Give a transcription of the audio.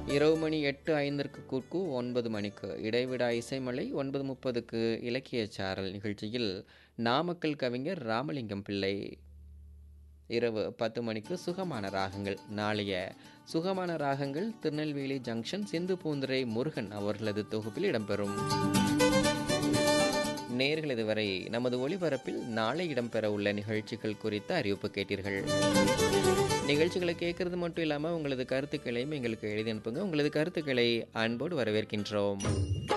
இரவு மணி எட்டு ஐந்திற்கு குக்கு ஒன்பது மணிக்கு இடைவிடா இசைமலை ஒன்பது முப்பதுக்கு இலக்கிய சாரல் நிகழ்ச்சியில் நாமக்கல் கவிஞர் ராமலிங்கம் பிள்ளை இரவு பத்து மணிக்கு சுகமான ராகங்கள் நாளைய சுகமான ராகங்கள் திருநெல்வேலி ஜங்ஷன் சிந்து பூந்துரை முருகன் அவர்களது தொகுப்பில் இடம்பெறும் நேர்கள் இதுவரை நமது ஒளிபரப்பில் நாளை இடம்பெற உள்ள நிகழ்ச்சிகள் குறித்த அறிவிப்பு கேட்டீர்கள் நிகழ்ச்சிகளை கேட்கறது மட்டும் இல்லாமல் உங்களது கருத்துக்களையும் எங்களுக்கு எழுதி அனுப்புங்க உங்களது கருத்துக்களை அன்போடு வரவேற்கின்றோம்